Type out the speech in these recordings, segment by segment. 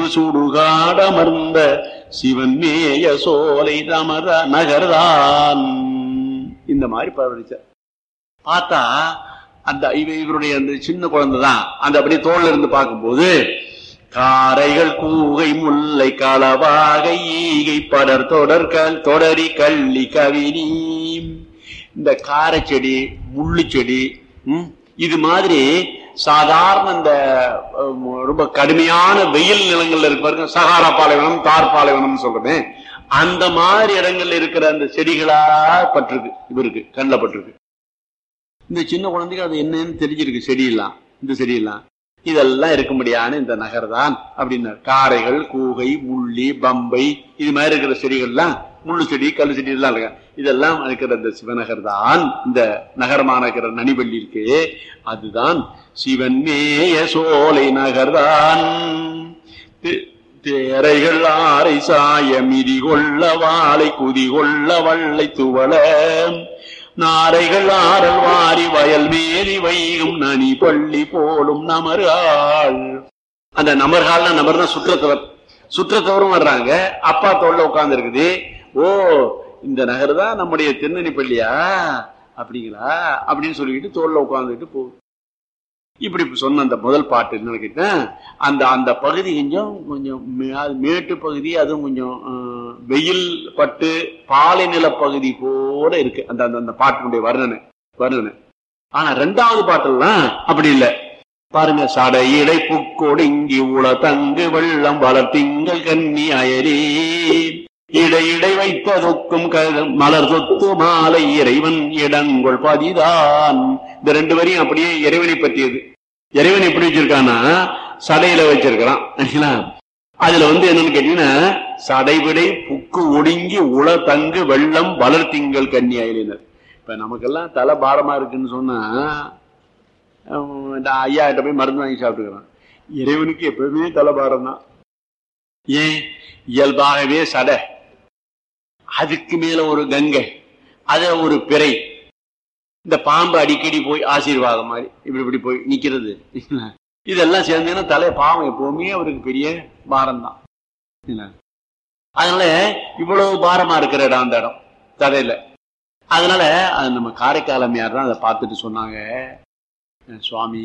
சுடுகாடமர்ந்த சிவன் மேய சோலை நமர நகர்தான் இந்த மாதிரி பரவடிச்சார் பார்த்தா அந்த இவ இவருடைய அந்த சின்ன குழந்தை தான் அந்த அப்படியே தோல்ல இருந்து பார்க்கும்போது காரைகள் கூகை முல்லை களவாகை ஈகை படர் தொடர்கள் தொடரி கள்ளி கவினி இந்த காரை செடி முள்ளு செடி ம், இது மாதிரி சாதாரண இந்த அஹ், ரொம்ப கடுமையான வெயில் நிலங்கள்ல இருக்கு பாருங்க சகாரா பாலைவனம் தார் பாலைவனம் சொல்றேன் அந்த மாதிரி இடங்கள்ல இருக்கிற அந்த செடிகளா பட்டிருக்கு இவருக்கு கண்ணில் பட்டிருக்கு இந்த சின்ன குழந்தைக்கு அது என்னன்னு தெரிஞ்சிருக்கு செடியெல்லாம் இந்த செடியெல்லாம் இதெல்லாம் இருக்கும்படியான இந்த நகர் தான் அப்படின்னார் காரைகள் கூகை முள்ளி பம்பை இது மாதிரி இருக்கிற செடிகள்லாம் முள்ளு செடி கல் செடி எல்லாம் இருக்கு இதெல்லாம் இருக்கிற இந்த சிவநகர் தான் இந்த நகரமான இருக்கிற நனிபள்ளி இருக்கு அதுதான் சிவன் மேய சோலை நகர்தான் தே- தேரைகள் ஆரை சாய மிதி கொள்ள வாளை குதி கொள்ள வள்ளை துவள நாரைகள் ஆரல் வாரி வயல் மேரி வைகும் நனி பள்ளி போலும் நமர்காள் அந்த நமர்கால்னா நமர்னா சுற்றத்தவர் சுற்றத்தவரும் வர்றாங்க அப்பா தோல்ல உட்கார்ந்து இருக்குது ஓ இந்த நகர் தான் நம்முடைய திருநெனி பள்ளியா அப்படிங்களா அப்படின்னு சொல்லிக்கிட்டு தோல்ல உட்கார்ந்துட்டு போகுது இப்படி சொன்ன அந்த முதல் பாட்டு என்ன கேட்டேன் அந்த அந்த பகுதி கொஞ்சம் கொஞ்சம் மே- அது மேட்டு பகுதி அதுவும் கொஞ்சம் அஹ், வெயில் பட்டு பாலை நில பகுதி போல இருக்கு அந்த அந்த அந்த பாட்டினுடைய வர்ணனை வர்ணனை ஆனா ரெண்டாவது பாட்டெல்லாம் அப்படி இல்லை பாருங்க சடை இடை புக்கொடுங்கி உள தங்கு வெள்ளம் வளர்த்திங்கள் கன்னி அயரே இடை இடை வைத்ததொக்கும் க- மலர் சொத்து மாலை இறைவன் இடங்கொள் பதிதான் இந்த ரெண்டு வரியும் அப்படியே இறைவனை பற்றியது இறைவன் எப்படி வச்சிருக்கான்னா சடையில வச்சிருக்கிறான் சரிங்களா? அதுல வந்து என்னன்னு கேட்டீங்கன்னா சடைவிடை புக்கு ஒடுங்கி உள தங்கு வெள்ளம் வளர்த்திங்கள் கன்னி அயலினர் இப்ப நமக்கெல்லாம் தலை பாரமா இருக்குன்னு சொன்னா ஹம், இந்த ஐயா கிட்ட போய் மருந்து வாங்கி சாப்பிட்டுக்கிறான் இறைவனுக்கு எப்பவுமே தலைபாரம் தான் ஏன் இயல்பாகவே சடை அதுக்கு மேல ஒரு கங்கை அத ஒரு பிறை இந்த பாம்பு அடிக்கடி போய் ஆசீர்வாதம் மாதிரி இப்படி இப்படி போய் நிக்கிறது இதெல்லாம் சேர்ந்ததுன்னா தலை பாவம் எப்பவுமே அவருக்கு பெரிய பாரம் தான் அதனால இவ்வளவு பாரமா இருக்கிற இடம் அந்த இடம் தரையில அதனால அது நம்ம காரைக்கால் அம்மையார் தான் அதை பார்த்துட்டு சொன்னாங்க அஹ் சுவாமி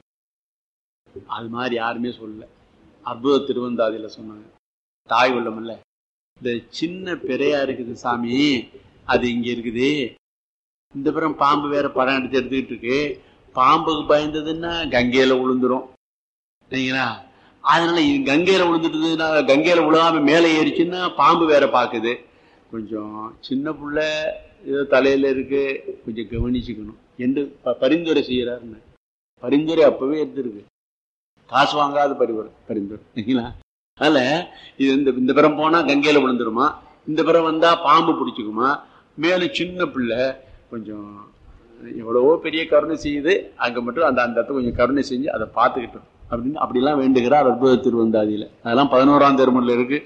அது மாதிரி யாருமே சொல்லல அற்புத திருவந்தாதியில சொன்னாங்க தாய் உள்ளம் இல்ல இந்த சின்ன பிறையா இருக்குது சாமி அது இங்க இருக்குது இந்த புறம் பாம்பு வேற படம் எடுத்து எடுத்துக்கிட்டு இருக்கு பாம்புக்கு பயந்ததுன்னா கங்கையில விழுந்துரும் சரிங்களா அதனால இது கங்கையில விழுந்துட்டுதுன்னா கங்கையில விழுகாம மேலே ஏறிச்சுன்னா பாம்பு வேற பாக்குது கொஞ்சம் சின்ன புள்ள ஏதோ தலையில இருக்கு கொஞ்சம் கவனிச்சுக்கணும் என்று ப- பரிந்துரை செய்யறாருன்னு பரிந்துரை அப்பவே எடுத்திருக்கு காசு வாங்காத பரிவரை பரிந்துரை சரிங்களா அதனால இது இந்த இந்த பிறம் போனா கங்கையில விழுந்துருமா இந்த பிறம் வந்தா பாம்பு பிடிச்சிக்குமா மேலும் சின்ன பிள்ளை கொஞ்சம் எவ்வளவோ பெரிய கருணை செய்யுது அங்க மட்டும் அந்த அந்த இடத்துல கொஞ்சம் கருணை செஞ்சு அதை பார்த்துக்கிட்டோம் அப்படின்னு அப்படிலாம் வேண்டுகிறார் அற்புத திருவந்தாதியில அதெல்லாம் பதினோராம் திருமணில் இருக்கு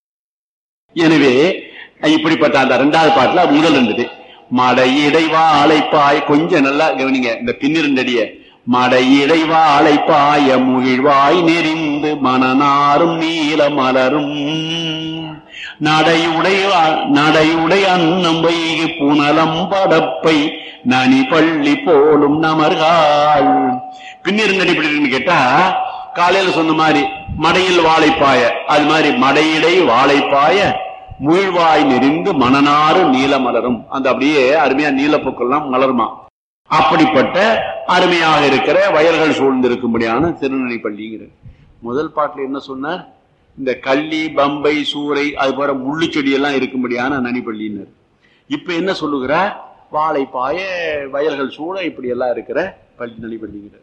எனவே இப்படிப்பட்ட அந்த ரெண்டாவது பாட்டுல அது முதல் இருந்தது மடை இடைவாளை பாய் கொஞ்சம் நல்லா கவனிங்க இந்த பின்னிரண்டடிய மடை இடைவாளை பாய முகிழ்வாய் நெறிந்து மணனாரும் நீல மலரும் நடையுடை நடையுடை அன்னம் வைகு புனலம் படப்பை நனி பள்ளி போலும் நமர்கள் பின்னிருந்தடி எப்படி இருக்குன்னு கேட்டா காலையில சொன்ன மாதிரி மடையில் வாழைப்பாய அது மாதிரி மடையிடை வாழைப்பாய முழ்வாய் நெறிந்து மணனாறு நீல மலரும் அந்த அப்படியே அருமையா நீலப்பூக்கள்லாம் மலருமா அப்படிப்பட்ட அருமையாக இருக்கிற வயல்கள் சூழ்ந்திருக்கும்படியான திருநெல்வேலி பள்ளிங்கிறது முதல் பாட்டுல என்ன சொன்னார் இந்த கள்ளி பம்பை சூறை அது போல முள்ளு செடி எல்லாம் இருக்கும்படியான நனிப்பள்ளினர் இப்ப என்ன சொல்லுகிறார் வாழைப்பாய வயல்கள் சூழ இப்படி எல்லாம் இருக்கிற பள்ளி நனிப்பள்ளிங்கிறார்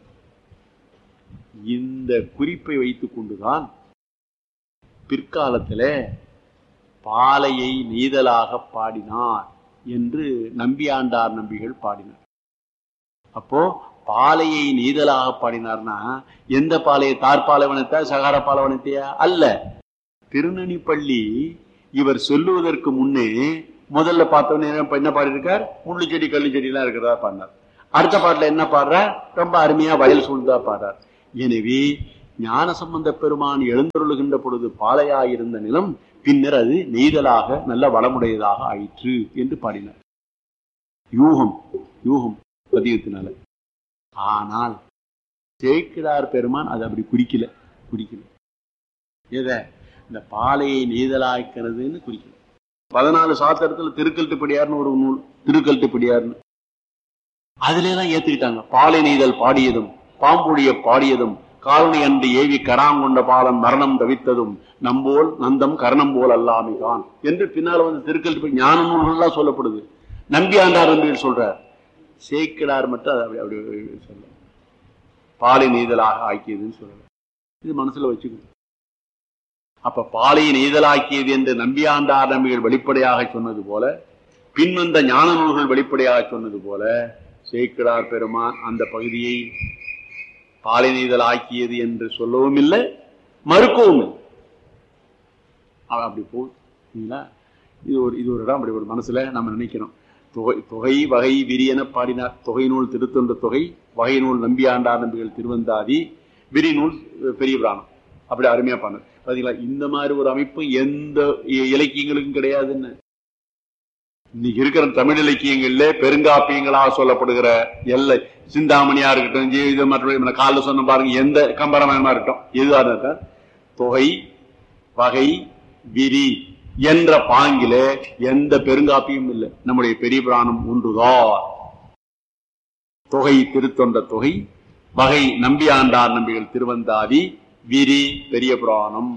இந்த குறிப்பை வைத்துக் கொண்டுதான் பிற்காலத்துல பாலையை நீதலாக பாடினார் என்று நம்பியாண்டார் நம்பிகள் பாடினார் அப்போ பாலையை நீதலாக பாடினார்னா எந்த பாலையை தார் பாலைவனத்தை சகார பாலைவனத்தையா அல்ல திருநனி பள்ளி இவர் சொல்லுவதற்கு முன்னே முதல்ல பார்த்தவனே என்ன என்ன பாடியிருக்கார் முள்ளு செடி கள்ளு செடி எல்லாம் இருக்கிறதா பாடினார் அடுத்த பாட்டுல என்ன பாடுறார் ரொம்ப அருமையா வயல் சூழ்ந்தா பாடுறார் எனவே ஞான சம்பந்த பெருமான் எழுந்தருளுகின்ற பொழுது பாலையாயிருந்த நிலம் பின்னர் அது நெய்தலாக நல்ல வளமுடையதாக ஆயிற்று என்று பாடினார் யூகம் யூகம் பதியத்தினால ஆனால் சேக்கிடார் பெருமான் அது அப்படி குறிக்கல குறிக்கல எத இந்த பாலையை நெய்தலாக்கிறதுன்னு குறிக்கல பதினாலு சாத்திரத்துல திருக்கல்ட்டுப்படியார்னு ஒரு நூல் திருக்கல்ட்டுப்படியார்னு அதுல எல்லாம் ஏத்துக்கிட்டாங்க பாலை நெய்தல் பாடியதும் பாம்புழிய பாடியதும் காலனி அன்று ஏவி கராங்கொண்ட பாலம் மரணம் தவித்ததும் நம்போல் நந்தம் கரணம் போல் அல்லாமிகான் என்று பின்னால வந்து திருக்கல் ஞான நூல்கள்லாம் சொல்லப்படுது நம்பி ஆண்டார் என்று சொல்றார் சேக்கிடார் மட்டும் அதை அப்படி அப்படி சொல்ல பாலை நெய்தலாக ஆக்கியதுன்னு சொல்லல இது மனசுல வச்சுக்கணும் அப்ப பாலை நெய்தலாக்கியது என்று நம்பியாண்டார் நம்பிகள் வெளிப்படையாக சொன்னது போல பின்வந்த ஞான நூல்கள் வெளிப்படையாக சொன்னது போல சேக்கிடார் பெருமான் அந்த பகுதியை பாலை நெய்தல் ஆக்கியது என்று சொல்லவும் இல்லை மறுக்கவும் இல்லை அவன் அப்படி போகுதுங்களா இது ஒரு இது ஒரு இடம் அப்படி ஒரு மனசுல நம்ம நினைக்கிறோம் தொகை தொகை வகை விரியென பாடினார் தொகை நூல் திருத்தொன்ற தொகை வகை நூல் நம்பி ஆண்டார் நம்பிகள் திருவந்தாதி விரி நூல் பெரிய பிராணம் அப்படி அருமையா பண்ணார் பாத்தீங்களா இந்த மாதிரி ஒரு அமைப்பு எந்த இலக்கியங்களுக்கும் கிடையாதுன்னு இன்னைக்கு இருக்கிற தமிழ் இலக்கியங்கள்ல பெருங்காப்பியங்களாக சொல்லப்படுகிற எல்லை சிந்தாமணியா இருக்கட்டும் இது மற்ற காலில் சொன்ன பாருங்க எந்த கம்பராமாயணமா இருக்கட்டும் எதுவா இருக்கட்டும் தொகை வகை விரி என்ற பாங்கில எந்த பெருங்காப்பியும் இல்லை நம்முடைய பெரிய பிராணம் ஒன்றுதான் தொகை திருத்தொண்ட தொகை வகை நம்பி ஆண்டார் நம்பிகள் திருவந்தாதி விரி பெரிய புராணம்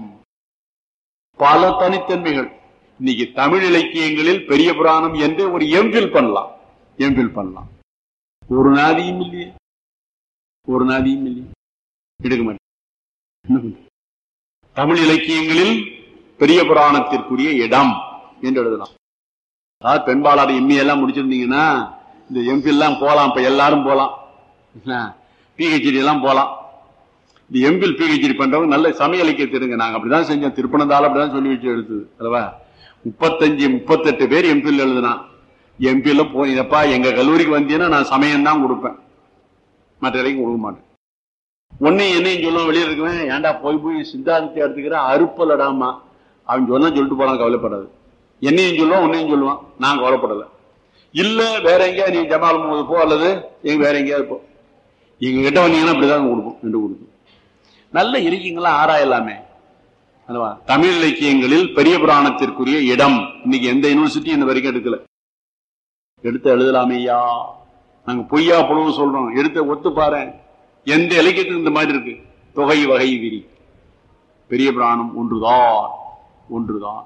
பல தனித்தன்மைகள் இன்னைக்கு தமிழ் இலக்கியங்களில் பெரிய புராணம் என்று ஒரு எம்பில் பண்ணலாம் எம்பில் பண்ணலாம் ஒரு நாதியும் இல்லையே ஒரு நாதியும் இல்லையே எடுக்க மாட்டேன் தமிழ் இலக்கியங்களில் பெரிய புராணத்திற்குரிய இடம் என்று எழுதலாம் அதாவது பெண்பாளர் எம்மி எல்லாம் முடிச்சிருந்தீங்கன்னா இந்த எம்பி எல்லாம் போலாம் இப்ப எல்லாரும் போலாம் பிஹெச்டி எல்லாம் போலாம் இந்த எம்பில் பிஹெச்டி பண்றவங்க நல்ல சமய இலக்கியம் தெரியுங்க நாங்க அப்படிதான் செஞ்சோம் திருப்பணந்தால அப்படிதான் சொல்லி வச்சு எடுத்தது அல்லவா முப்பத்தஞ்சு முப்பத்தெட்டு பேர் எம்பில் எழுதுனா எம்பில போயினப்பா எங்க கல்லூரிக்கு வந்தீங்கன்னா நான் சமயம் தான் கொடுப்பேன் மற்ற இலைக்கும் கொடுக்க மாட்டேன் ஒன்னையும் என்னையும் சொல்லுவோம் வெளியே இருக்குவேன் ஏன்டா போய் போய் சித்தாந்தத்தை எடுத்துக்கிற அறுப்பலடாமா அவன் சொன்னா சொல்லிட்டு போறான் கவலைப்படாது என்னையும் சொல்லுவான் உன்னையும் சொல்லுவான் நான் கவலைப்படல இல்ல வேற எங்கேயா நீ ஜமால் போது போ அல்லது எங்க வேற எங்கேயாவது போ எங்க கிட்ட வந்தீங்கன்னா அப்படிதான் கொடுப்போம் ரெண்டு கொடுக்கும் நல்ல இலக்கியங்களாம் ஆராயலாமே அல்லவா தமிழ் இலக்கியங்களில் பெரிய புராணத்திற்குரிய இடம் இன்னைக்கு எந்த யூனிவர்சிட்டி இந்த வரைக்கும் எடுக்கல எடுத்து எழுதலாமையா நாங்க பொய்யா புலவு சொல்றோம் எடுத்த ஒத்து பாரு எந்த இலக்கியத்துக்கு இந்த மாதிரி இருக்கு தொகை வகை விரி பெரிய புராணம் ஒன்றுதான் ஒன்றுதான்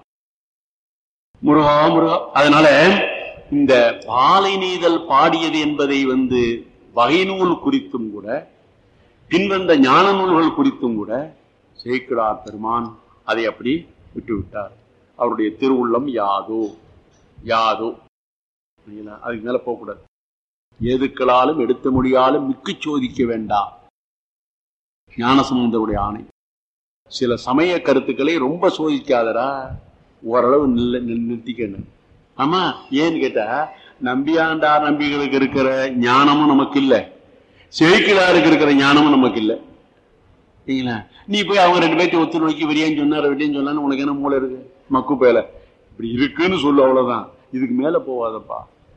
முருகா முருகா அதனால இந்த பாலை நீதல் பாடியது என்பதை வந்து வகை நூல் குறித்தும் கூட பின்வந்த ஞான நூல்கள் குறித்தும் கூட சேக்கிடார் பெருமான் அதை அப்படி விட்டு விட்டார் அவருடைய திருவுள்ளம் யாதோ யாதோ அதுக்கு மேல போகக்கூடாது எதுக்களாலும் எடுத்த மொழியாலும் மிக்கு சோதிக்க வேண்டாம் ஞானசமுந்தருடைய ஆணை சில சமய கருத்துக்களை ரொம்ப சோதிக்காதரா ஓரளவு நில்ல நிறுத்திக்கணும் ஆமா ஏன்னு கேட்டா நம்பியாண்டார் நம்பிகளுக்கு இருக்கிற ஞானமும் நமக்கு இல்ல செழிக்கிடாருக்கு இருக்கிற ஞானமும் நமக்கு இல்ல சரிங்களா நீ போய் அவங்க ரெண்டு பேர்த்தையும் ஒத்து நோக்கி விரியான்னு சொன்னார் விட்டியன்னு சொன்னான்னு உனக்கு என்ன மூளை இருக்கு மக்கு பேல இப்படி இருக்குன்னு சொல்லு அவ்வளவுதான் இதுக்கு மேல போவாதப்பா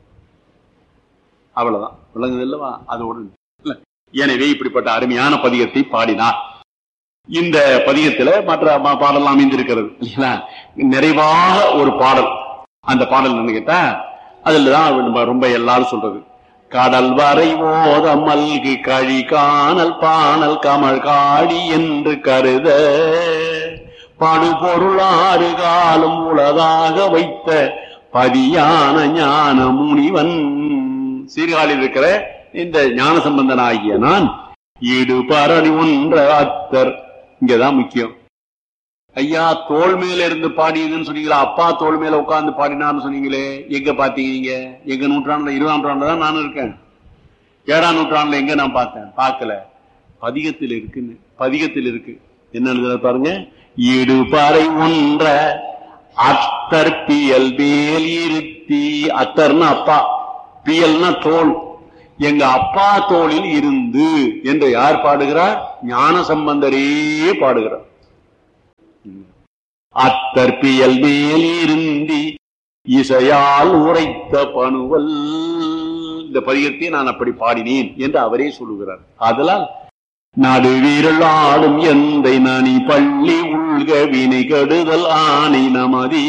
அவ்வளவுதான் விளங்குது இல்லவா அதோடு எனவே இப்படிப்பட்ட அருமையான பதிகத்தை பாடினார் இந்த பதிகத்துல மற்ற பாடல் அமைந்திருக்கிறது இல்லைங்களா நிறைவாக ஒரு பாடல் அந்த பாடல் என்ன கேட்டா அதுலதான் ரொம்ப எல்லாரும் சொல்றது கடல் வரை ஓத மல்கி கழி காணல் பானல் கமல் காடி என்று கருத படுபொருளாறு காலம் உளதாக வைத்த பதியான ஞான முனிவன் சீர்காழில் இருக்கிற இந்த ஞான சம்பந்தன் ஆகிய நான் ஈடுபரணி ஒன்ற அத்தர் இங்கதான் முக்கியம் ஐயா தோல் மேல இருந்து பாடியதுன்னு சொன்னீங்களா அப்பா தோல் மேல உட்கார்ந்து பாடினார்னு சொன்னீங்களே எங்க பாத்தீங்க நீங்க எங்க நூற்றாண்டுல இருபதாம் நூற்றாண்டுல தான் நானும் இருக்கேன் ஏழாம் நூற்றாண்டுல எங்க நான் பார்த்தேன் பார்க்கல பதிகத்தில் இருக்குன்னு பதிகத்தில் இருக்கு என்ன பாருங்க ஈடுபாறை ஒன்ற அத்தர் பியல் மேல் இருத்தி அத்தர்னா அப்பா பியல்னா தோல் எங்க அப்பா தோளில் இருந்து என்று யார் பாடுகிறார் ஞான சம்பந்தரே பாடுகிறார் அத்தற்பியல் மேலிருந்தி இசையால் உரைத்த பணுவல் இந்த பதிகத்தை நான் அப்படி பாடினேன் என்று அவரே சொல்லுகிறார் அதனால் நடுவீரல் ஆடும் எந்தை நனி பள்ளி உள்க வினை கெடுதல் ஆணை நமதி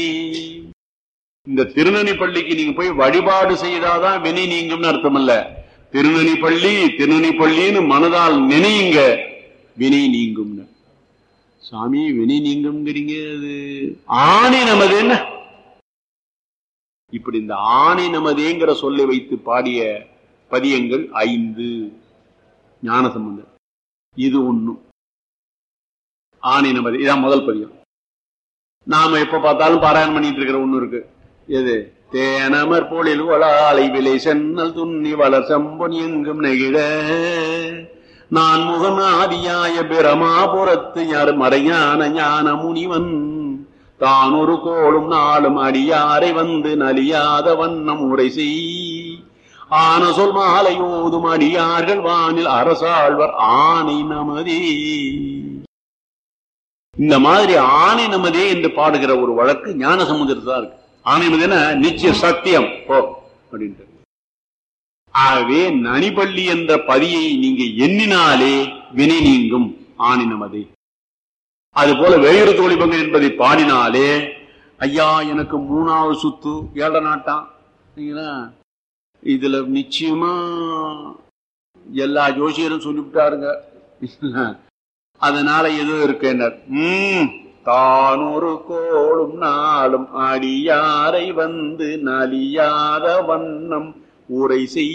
இந்த திருநனி பள்ளிக்கு நீங்க போய் வழிபாடு செய்தாதான் வினை நீங்கும்னு அர்த்தம் அல்ல திருநனி பள்ளி திருநனி பள்ளின்னு மனதால் நினையுங்க வினை நீங்கும்னு சாமி வினை நீங்கும்ங்கிறீங்க அது ஆணை நமது என்ன இப்படி இந்த ஆணை நமதேங்கிற சொல்லை வைத்து பாடிய பதியங்கள் ஐந்து ஞான சம்பந்தம் இது ஒண்ணு ஆணை நமது இதான் முதல் பதியம் நாம எப்ப பார்த்தாலும் பாராயணம் பண்ணிட்டு இருக்கிற ஒண்ணு இருக்கு எது தேனமர் போலில் வளாலை விலை சென்னல் துண்ணி வளர் செம்பொன் எங்கும் நெகிழ நான் முகநாதியாய பிரமாபுரத்து யார் மறையான ஞான முனிவன் தான் ஒரு கோளும் நாளும் அடியாரை வந்து நலியாத வண்ணம் உரை செய் ஆன சொல் மாலை ஓதும் அடியார்கள் வானில் அரசாழ்வர் ஆணை நமதே இந்த மாதிரி ஆணை நமதே என்று பாடுகிற ஒரு வழக்கு ஞான சமுதிரத்தில் தான் இருக்கு ஆணை நமதேன நிச்சய சத்தியம் போ அப்படின்ட்டு ஆகவே நனிபள்ளி என்ற பதியை நீங்க எண்ணினாலே வினை நீங்கும் ஆணை நமதே அது போல வேறு தோழிபங்க என்பதை பாடினாலே ஐயா எனக்கு மூணாவது சுத்து ஏழ நாட்டான் சரிங்களா இதுல நிச்சயமா எல்லா ஜோசியரும் சொல்லிவிட்டாருங்க அதனால ஏதோ இருக்கேன்னார் உம் தான் ஒரு கோளும் நாளும் அடியாரை வந்து நலியாத வண்ணம் உரை செய்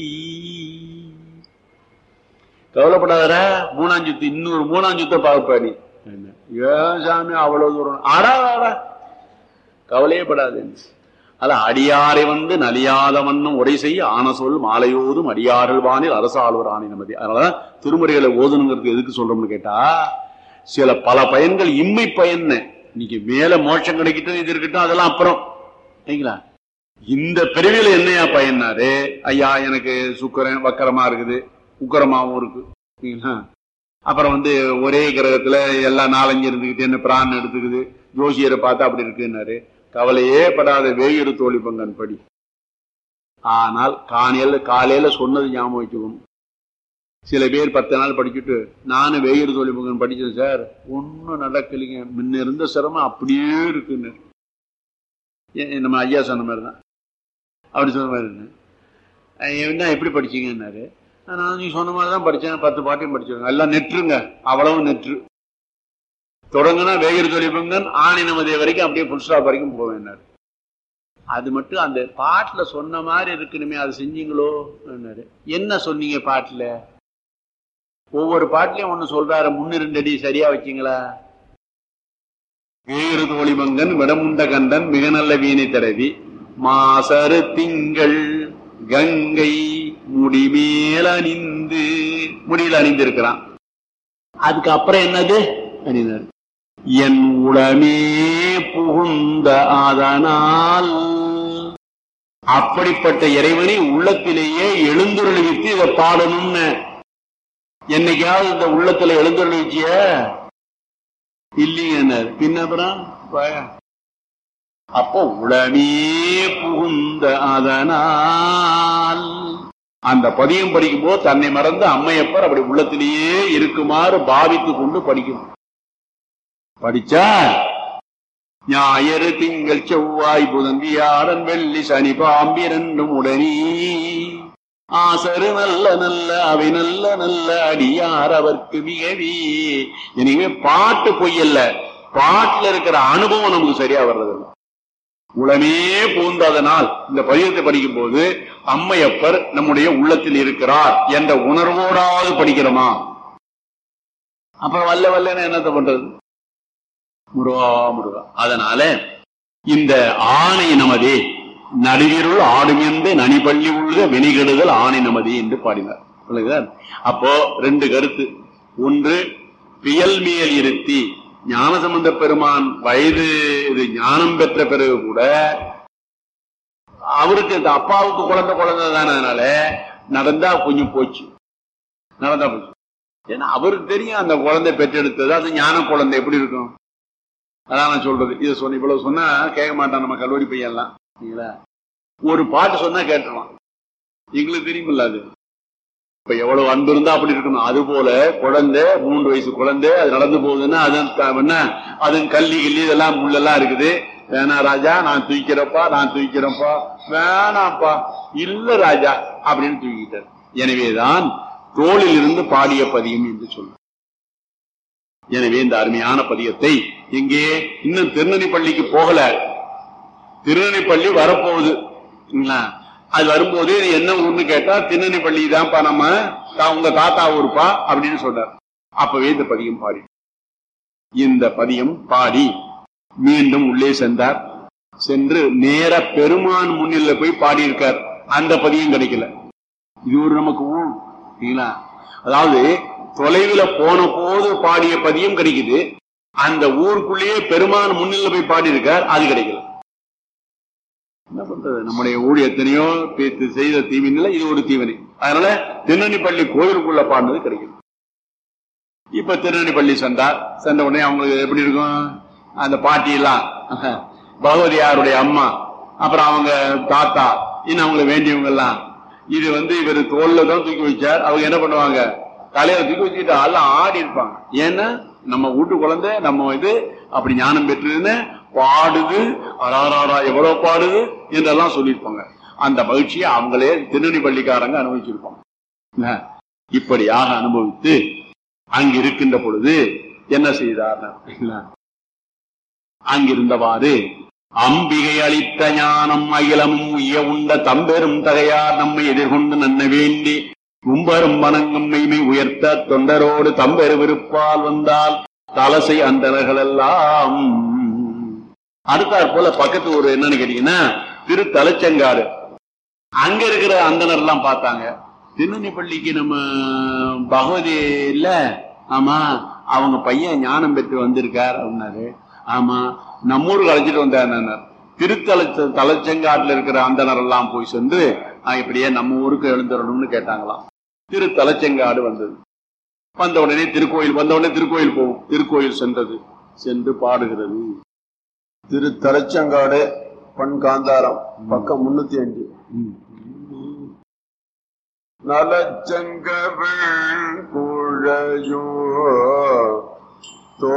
கவலைப்படாத மூணாஞ்சுத்து இன்னொரு மூணாஞ்சுத்த பார்ப்பாடி ஏன் சாமி அவ்வளவு தூரம் ஆடா ஆடா கவலையே படாது அல்ல அடியாரை வந்து நலியாத வண்ணம் உரை செய்ய ஆன சொல் மாலையோதும் அடியார்கள் வானில் அரசாழ்வர் ஆணை நமதி அதனாலதான் திருமுறைகளை ஓதணுங்கிறது எதுக்கு சொல்றோம்னு கேட்டா சில பல பயன்கள் இம்மை பயன் இன்னைக்கு மேல மோட்சம் கிடைக்கட்டும் இது இருக்கட்டும் அதெல்லாம் அப்புறம் சரிங்களா இந்த பிரிவில என்னையா பயனாரு ஐயா எனக்கு சுக்கரன் வக்கரமா இருக்குது உக்கரமாவும் இருக்கு சரிங்களா அப்புறம் வந்து ஒரே கிரகத்துல எல்லாம் நாலஞ்சு இருந்துகிட்டு என்ன பிரான் எடுத்துக்குது ஜோசியரை பார்த்தா அப்படி இருக்குன்னாரு கவலையே படாத வேயிறு தோழி பங்கன் படி ஆனால் காலையில காலையில சொன்னது ஞாபகம் வச்சுக்கணும் சில பேர் பத்து நாள் படிச்சுட்டு நானும் வேயிறு தோழி பங்கன் படிச்சேன் சார் ஒன்னும் நடக்கலைங்க முன்ன இருந்த சிரமம் அப்படியே இருக்குன்னு நம்ம ஐயா சொன்ன மாதிரி தான் அப்படி சொன்ன மாதிரி என்ன எப்படி படிச்சீங்கன்னாரு நான் நீ சொன்ன மாதிரி தான் படித்தேன் பத்து பாட்டையும் படிச்சிருங்க எல்லாம் நெற்றுங்க அவ்வளவு நெற்று தொடங்குனா வேகர் தொழிற்பங்கன் ஆணி நமதே வரைக்கும் அப்படியே புல் ஸ்டாப் வரைக்கும் போவேன்னாரு அது மட்டும் அந்த பாட்டுல சொன்ன மாதிரி இருக்கணுமே அது செஞ்சீங்களோ என்ன சொன்னீங்க பாட்டுல ஒவ்வொரு பாட்டுலயும் ஒண்ணு சொல்றாரு முன்னிரண்டு அடி சரியா வச்சீங்களா வேறு தோழிபங்கன் விடமுண்ட கண்டன் மிக நல்ல வீணை தடவி மாசரு திங்கள் கங்கை முடிமேல் அணிந்து முடியில் அணிந்திருக்கிறான் அதுக்கப்புறம் என்னது அணிந்தார் என் உடமே புகுந்த அதனால் அப்படிப்பட்ட இறைவனை உள்ளத்திலேயே எழுந்துருளிவித்து இதை பாடணும்னு என்னைக்காவது இந்த உள்ளத்துல எழுந்துருளிச்சிய இல்லைங்க பின்னப்புறம் அப்போ உளமே புகுந்த அதனால் அந்த பதியம் படிக்கும் போது தன்னை மறந்து அம்மையப்பர் அப்படி உள்ளத்திலேயே இருக்குமாறு பாவித்து கொண்டு படிக்கணும் படிச்சா ஞாயிறு திங்கள் செவ்வாய் புதன் வியாழன் வெள்ளி சனி பாம்பிரண்டும் உடனே ஆசரு நல்ல நல்ல அவை நல்ல நல்ல அடியார் அவர்க்கு மிகவே எனவே பாட்டு பொய்யல்ல பாட்டுல இருக்கிற அனுபவம் நமக்கு சரியா வர்றதில்லை உளமே பூந்ததனால் இந்த பதியத்தை படிக்கும் போது அம்மையப்பர் நம்முடைய உள்ளத்தில் இருக்கிறார் என்ற உணர்வோடாவது படிக்கிறோமா அப்புறம் வல்ல வல்லன்னு என்னத்தை பண்றது முருகா முருகா அதனால இந்த ஆணை நமதே நடுவிருள் ஆடுமென்று நனிபள்ளி உள்ள வினைகெடுதல் ஆணை நமதே என்று பாடினார் அப்போ ரெண்டு கருத்து ஒன்று பியல் மேல் இருத்தி ஞானசம்பந்த பெருமான் வயது இது ஞானம் பெற்ற பிறகு கூட அவருக்கு இந்த அப்பாவுக்கு குழந்தை குழந்தை தானே அதனால நடந்தா கொஞ்சம் போச்சு நடந்தா போச்சு ஏன்னா அவருக்கு தெரியும் அந்த குழந்தை பெற்றெடுத்தது அது ஞான குழந்தை எப்படி இருக்கும் அதான் நான் சொல்றது இதை சொன்ன இவ்வளவு சொன்னா கேட்க மாட்டான் நம்ம கல்லூரி பையன்லாம் சரிங்களா ஒரு பாட்டு சொன்னா கேட்டுருவான் எங்களுக்கு தெரியுமில்ல அது இப்ப எவ்வளவு அன்பு இருந்தா அப்படி இருக்கணும் அது போல குழந்தை மூன்று வயசு குழந்தை அது நடந்து போகுதுன்னா அதன் க- என்ன அதன் கல்லி கிள்ளி இதெல்லாம் முள்ளெல்லாம் இருக்குது வேணா ராஜா நான் தூக்கிறப்பா நான் தூக்கிறப்பா வேணாப்பா இல்ல ராஜா அப்படின்னு தூக்கிட்டார் எனவேதான் தோளில் இருந்து பாடிய பதியம் என்று சொல்லும் எனவே இந்த அருமையான பதியத்தை எங்கே இன்னும் திருநெல்வேலி பள்ளிக்கு போகல திருநெல்வேலி பள்ளி வரப்போகுது சரிங்களா? அது வரும்போது இது என்ன ஊர்னு கேட்டா திருநெல்வேலி பள்ளி தான்ப்பா நம்ம தா- உங்க தாத்தா ஊருப்பா அப்படின்னு சொன்னார் அப்பவே இந்த பதியம் பாடி இந்த பதியம் பாடி மீண்டும் உள்ளே சென்றார் சென்று நேர பெருமான் முன்னில போய் பாடியிருக்கார் அந்த பதியம் கிடைக்கல இது ஒரு நமக்கு ஊர் சரிங்களா அதாவது தொலைவில் போன போது பாடிய பதியம் கிடைக்குது அந்த ஊருக்குள்ளேயே பெருமான் முன்னில போய் பாடியிருக்கார் அது கிடைக்கல என்ன பண்றது நம்முடைய ஊழிய எத்தனையோ பேத்து செய்த தீவினில இது ஒரு தீவினை அதனால திருநெல்வேலி கோயிலுக்குள்ள பாடினது கிடைக்கும் இப்ப திருநெல்வேலி சென்றார் சென்ற உடனே அவங்களுக்கு எப்படி இருக்கும் அந்த பாட்டி எல்லாம் பகவதியாருடைய அம்மா அப்புறம் அவங்க தாத்தா இன்னும் அவங்களுக்கு வேண்டியவங்க எல்லாம் இது வந்து இவர் தோல்ல தான் தூக்கி வச்சார் அவங்க என்ன பண்ணுவாங்க தலையில தூக்கி வச்சுக்கிட்டு எல்லாம் ஆடி இருப்பாங்க ஏன்னா நம்ம வீட்டு குழந்தை நம்ம இது அப்படி ஞானம் பெற்றதுன்னு பாடுது அராராரா எவ்வளவு பாடுது என்றெல்லாம் சொல்லியிருப்பாங்க அந்த மகிழ்ச்சியை அவங்களே திருநெல்வேலி பள்ளிக்காரங்க அனுபவிச்சிருப்பாங்க என்ன? இப்படியாக அனுபவித்து அங்க இருக்கின்ற பொழுது என்ன செய்தார் அங்கிருந்தவாறு அம்பிகை அளித்த ஞானம் அகிலமும் உய்ய உண்ட தம்பெரும் தகையார் நம்மை எதிர்கொண்டு நன்ன வேண்டி கும்பரும் வணங்கும் மெய்மை உயர்த்த தொண்டரோடு தம்பெரு விருப்பால் வந்தால் தலசை அந்தனர்கள் எல்லாம் அடுத்தாற் போல பக்கத்து ஒரு என்னன்னு கேட்டீங்கன்னா திரு தலைச்சங்காடு அங்க இருக்கிற அந்தனர் எல்லாம் பார்த்தாங்க திருநெல்வேலி பள்ளிக்கு நம்ம பகவதி இல்ல ஆமா அவங்க பையன் ஞானம் பெற்று வந்திருக்கார் அப்படின்னாரு ஆமா நம்ம ஊருக்கு அழைச்சிட்டு வந்தார் திருத்தல தலைச்சங்காட்டுல இருக்கிற அந்தனர் எல்லாம் போய் சென்று "ஆ, இப்படியே நம்ம ஊருக்கு எழுந்துடணும்னு கேட்டாங்களாம் திரு தலைச்செங்காடு வந்தது வந்த உடனே திருக்கோயில் வந்த உடனே திருக்கோயில் போகும் திருக்கோயில் சென்றது சென்று பாடுகிறது திரு தலைச்சங்காடு பண் காந்தாரம் பக்கம் முன்னூத்தி அஞ்சு நலச்சங்கவள் குழையோ